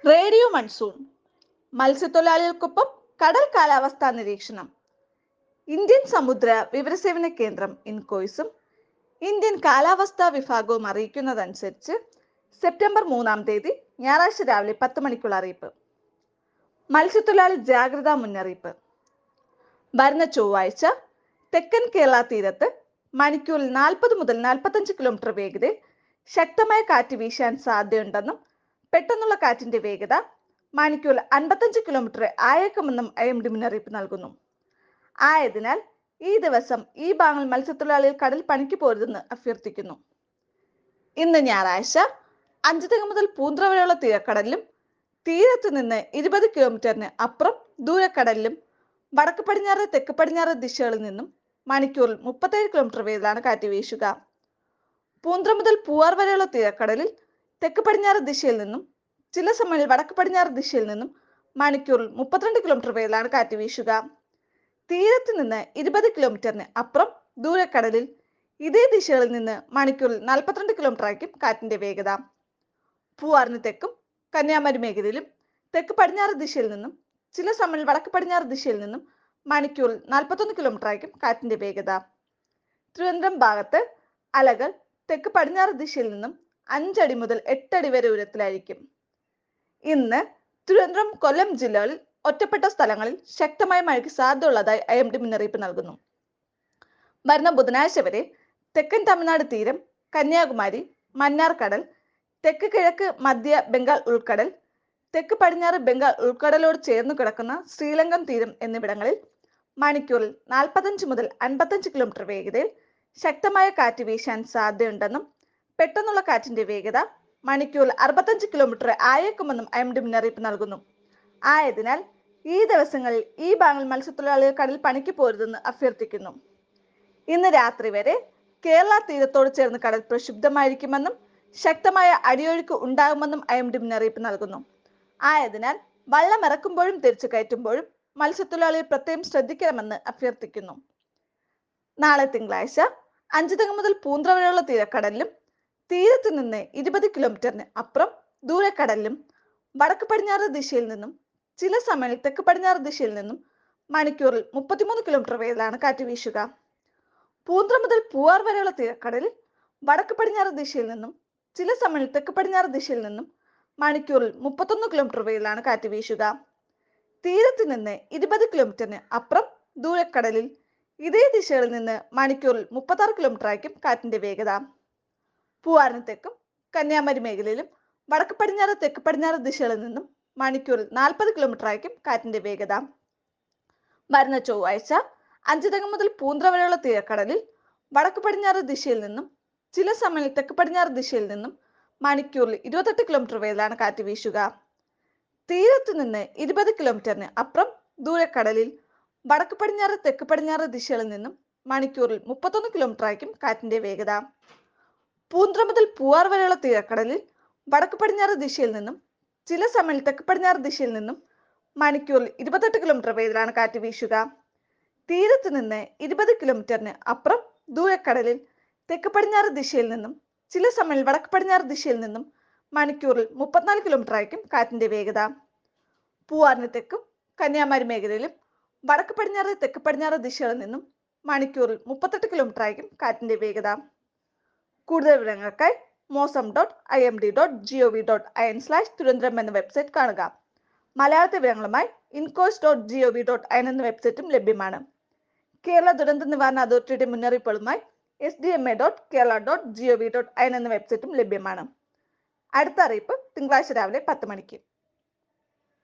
radio monsoon മത്സ്യത്തൊഴിലാളികൾക്കൊപ്പം കടൽ കാലാവസ്ഥാ നിരീക്ഷണം ഇന്ത്യൻ സമുദ്ര വിവരസേവന കേന്ദ്രം ഇൻകോയ്സും ഇന്ത്യൻ കാലാവസ്ഥാ വിഭാഗവും അറിയിക്കുന്നതനുസരിച്ച് സെപ്റ്റംബർ മൂന്നാം തീയതി ഞായറാഴ്ച രാവിലെ പത്ത് മണിക്കുള്ള അറിയിപ്പ് മത്സ്യത്തൊഴിലാളി ജാഗ്രതാ മുന്നറിയിപ്പ് വരുന്ന ചൊവ്വാഴ്ച തെക്കൻ കേരള തീരത്ത് മണിക്കൂറിൽ നാൽപ്പത് മുതൽ നാൽപ്പത്തഞ്ച് കിലോമീറ്റർ വേഗതയിൽ ശക്തമായ കാറ്റ് വീശാൻ സാധ്യതയുണ്ടെന്നും പെട്ടെന്നുള്ള കാറ്റിന്റെ വേഗത മണിക്കൂറിൽ അൻപത്തഞ്ച് കിലോമീറ്റർ ആയേക്കുമെന്നും ഐ എം ഡി മുന്നറിയിപ്പ് നൽകുന്നു ആയതിനാൽ ഈ ദിവസം ഈ ഭാഗങ്ങൾ മത്സ്യത്തൊഴിലാളികൾ കടൽ പണിക്ക് പോരുതെന്ന് അഭ്യർത്ഥിക്കുന്നു ഇന്ന് ഞായറാഴ്ച അഞ്ചുതെങ്ങ് മുതൽ പൂന്ത്ര വരെയുള്ള തീരക്കടലിലും തീരത്ത് നിന്ന് ഇരുപത് കിലോമീറ്ററിന് അപ്പുറം ദൂരക്കടലിലും വടക്ക് പടിഞ്ഞാറ് തെക്ക് പടിഞ്ഞാറ് ദിശകളിൽ നിന്നും മണിക്കൂറിൽ മുപ്പത്തേഴ് കിലോമീറ്റർ വേഗത്തിലാണ് കാറ്റ് വീശുക പൂന്ത്ര മുതൽ പൂവാർ വരെയുള്ള തീരക്കടലിൽ തെക്ക് പടിഞ്ഞാറ് ദിശയിൽ നിന്നും ചില സമയങ്ങളിൽ വടക്ക് പടിഞ്ഞാറ് ദിശയിൽ നിന്നും മണിക്കൂറിൽ മുപ്പത്തിരണ്ട് കിലോമീറ്റർ വേഗത്തിലാണ് കാറ്റ് വീശുക തീരത്ത് നിന്ന് ഇരുപത് കിലോമീറ്ററിന് അപ്പുറം ദൂരക്കടലിൽ ഇതേ ദിശകളിൽ നിന്ന് മണിക്കൂറിൽ നാൽപ്പത്തിരണ്ട് കിലോമീറ്റർ ആയിരിക്കും കാറ്റിന്റെ വേഗത പൂവാറിന് തെക്കും കന്യാകുമാരി മേഖലയിലും തെക്ക് പടിഞ്ഞാറ് ദിശയിൽ നിന്നും ചില സമയങ്ങളിൽ വടക്ക് പടിഞ്ഞാറ് ദിശയിൽ നിന്നും മണിക്കൂറിൽ നാൽപ്പത്തൊന്ന് കിലോമീറ്റർ ആയിരിക്കും കാറ്റിന്റെ വേഗത തിരുവനന്തപുരം ഭാഗത്ത് അലകൾ തെക്ക് പടിഞ്ഞാറ് ദിശയിൽ നിന്നും അഞ്ചടി മുതൽ എട്ടടി വരെ ഉയരത്തിലായിരിക്കും ഇന്ന് തിരുവനന്തപുരം കൊല്ലം ജില്ലകളിൽ ഒറ്റപ്പെട്ട സ്ഥലങ്ങളിൽ ശക്തമായ മഴയ്ക്ക് സാധ്യതയുള്ളതായി ഐ എം ഡി മുന്നറിയിപ്പ് നൽകുന്നു വരുന്ന ബുധനാഴ്ച വരെ തെക്കൻ തമിഴ്നാട് തീരം കന്യാകുമാരി മന്നാർ കടൽ തെക്ക് കിഴക്ക് മധ്യ ബംഗാൾ ഉൾക്കടൽ തെക്ക് പടിഞ്ഞാറ് ബംഗാൾ ഉൾക്കടലോട് ചേർന്ന് കിടക്കുന്ന ശ്രീലങ്കൻ തീരം എന്നിവിടങ്ങളിൽ മണിക്കൂറിൽ നാൽപ്പത്തഞ്ച് മുതൽ അൻപത്തഞ്ച് കിലോമീറ്റർ വേഗതയിൽ ശക്തമായ കാറ്റ് വീശാൻ സാധ്യതയുണ്ടെന്നും പെട്ടെന്നുള്ള കാറ്റിന്റെ വേഗത മണിക്കൂറിൽ അറുപത്തഞ്ച് കിലോമീറ്റർ ആയേക്കുമെന്നും ഐ എം ഡി മുന്നറിയിപ്പ് നൽകുന്നു ആയതിനാൽ ഈ ദിവസങ്ങളിൽ ഈ ഭാഗങ്ങൾ മത്സ്യത്തൊഴിലാളികൾ കടൽ പണിക്ക് പോരുതെന്ന് അഭ്യർത്ഥിക്കുന്നു ഇന്ന് രാത്രി വരെ കേരള തീരത്തോട് ചേർന്ന് കടൽ പ്രക്ഷുബ്ധമായിരിക്കുമെന്നും ശക്തമായ അടിയൊഴുക്ക് ഉണ്ടാകുമെന്നും ഐ എം ഡി മുന്നറിയിപ്പ് നൽകുന്നു ആയതിനാൽ വള്ളം ഇറക്കുമ്പോഴും തിരിച്ചു കയറ്റുമ്പോഴും മത്സ്യത്തൊഴിലാളികൾ പ്രത്യേകം ശ്രദ്ധിക്കണമെന്ന് അഭ്യർത്ഥിക്കുന്നു നാളെ തിങ്കളാഴ്ച അഞ്ചു തെങ്ങ് മുതൽ പൂന്ത്ര വരെയുള്ള തീരക്കടലിലും തീരത്ത് നിന്ന് ഇരുപത് കിലോമീറ്ററിന് അപ്പുറം ദൂരക്കടലിലും വടക്ക് പടിഞ്ഞാറ് ദിശയിൽ നിന്നും ചില സമയങ്ങളിൽ തെക്ക് പടിഞ്ഞാറ് ദിശയിൽ നിന്നും മണിക്കൂറിൽ മുപ്പത്തിമൂന്ന് കിലോമീറ്റർ വേഗത്തിലാണ് കാറ്റ് വീശുക പൂന്ത്ര മുതൽ പൂവാർ വരെയുള്ള തീരക്കടലിൽ വടക്ക് പടിഞ്ഞാറ് ദിശയിൽ നിന്നും ചില സമയങ്ങളിൽ തെക്ക് പടിഞ്ഞാറ് ദിശയിൽ നിന്നും മണിക്കൂറിൽ മുപ്പത്തൊന്ന് കിലോമീറ്റർ വേഗത്തിലാണ് കാറ്റ് വീശുക തീരത്ത് നിന്ന് ഇരുപത് കിലോമീറ്ററിന് അപ്പുറം ദൂരക്കടലിൽ ഇതേ ദിശകളിൽ നിന്ന് മണിക്കൂറിൽ മുപ്പത്താറ് കിലോമീറ്റർ ആയിരിക്കും കാറ്റിന്റെ വേഗത പൂവാറിന് തെക്കും കന്യാകുമാരി മേഖലയിലും വടക്ക് പടിഞ്ഞാറ് തെക്ക് പടിഞ്ഞാറ് ദിശകളിൽ നിന്നും മണിക്കൂറിൽ നാൽപ്പത് കിലോമീറ്റർ ആയിരിക്കും കാറ്റിന്റെ വേഗത വരുന്ന ചൊവ്വാഴ്ച അഞ്ചുതെങ്ങ് മുതൽ പൂന്ത്ര വരെയുള്ള തീരക്കടലിൽ വടക്ക് പടിഞ്ഞാറ് ദിശയിൽ നിന്നും ചില സമയങ്ങളിൽ തെക്ക് പടിഞ്ഞാറ് ദിശയിൽ നിന്നും മണിക്കൂറിൽ ഇരുപത്തെട്ട് കിലോമീറ്റർ വേഗത്തിലാണ് കാറ്റ് വീശുക തീരത്ത് നിന്ന് ഇരുപത് കിലോമീറ്ററിന് അപ്പുറം ദൂരക്കടലിൽ വടക്ക് പടിഞ്ഞാറ് തെക്ക് പടിഞ്ഞാറ് ദിശകളിൽ നിന്നും മണിക്കൂറിൽ മുപ്പത്തൊന്ന് കിലോമീറ്റർ ആയിരിക്കും കാറ്റിന്റെ വേഗത പൂന്ത്ര മുതൽ പൂവാർ വരെയുള്ള തീരക്കടലിൽ വടക്ക് പടിഞ്ഞാറ് ദിശയിൽ നിന്നും ചില സമയങ്ങളിൽ തെക്ക് പടിഞ്ഞാറ് ദിശയിൽ നിന്നും മണിക്കൂറിൽ ഇരുപത്തെട്ട് കിലോമീറ്റർ വേഗത്തിലാണ് കാറ്റ് വീശുക തീരത്ത് നിന്ന് ഇരുപത് കിലോമീറ്ററിന് അപ്പുറം ദൂരക്കടലിൽ തെക്ക് പടിഞ്ഞാറ് ദിശയിൽ നിന്നും ചില സമയങ്ങളിൽ വടക്ക് പടിഞ്ഞാറ് ദിശയിൽ നിന്നും മണിക്കൂറിൽ മുപ്പത്തിനാല് കിലോമീറ്റർ ആയിരിക്കും കാറ്റിന്റെ വേഗത പൂവാറിന് തെക്കും കന്യാകുമാരി മേഖലയിലും വടക്ക് പടിഞ്ഞാറ് തെക്ക് പടിഞ്ഞാറ് ദിശകളിൽ നിന്നും മണിക്കൂറിൽ മുപ്പത്തെട്ട് കിലോമീറ്റർ ആയിരിക്കും കാറ്റിന്റെ വേഗത കൂടുതൽ വിവരങ്ങൾക്കായി Mausam dot I M D dot G O V dot I N slash Thiruvananthapuram എന്ന വെബ്സൈറ്റ് കാണുക മലയാളത്തെ വിവരങ്ങളുമായി INCOIS dot G O V dot I N എന്ന വെബ്സൈറ്റും ലഭ്യമാണ് കേരള ദുരന്ത നിവാരണ അതോറിറ്റിയുടെ മുന്നറിയിപ്പുകളുമായി S D M A dot Kerala dot G O V dot I N എന്ന വെബ്സൈറ്റും ലഭ്യമാണ് അടുത്ത അറിയിപ്പ് തിങ്കളാഴ്ച രാവിലെ പത്ത് മണിക്ക്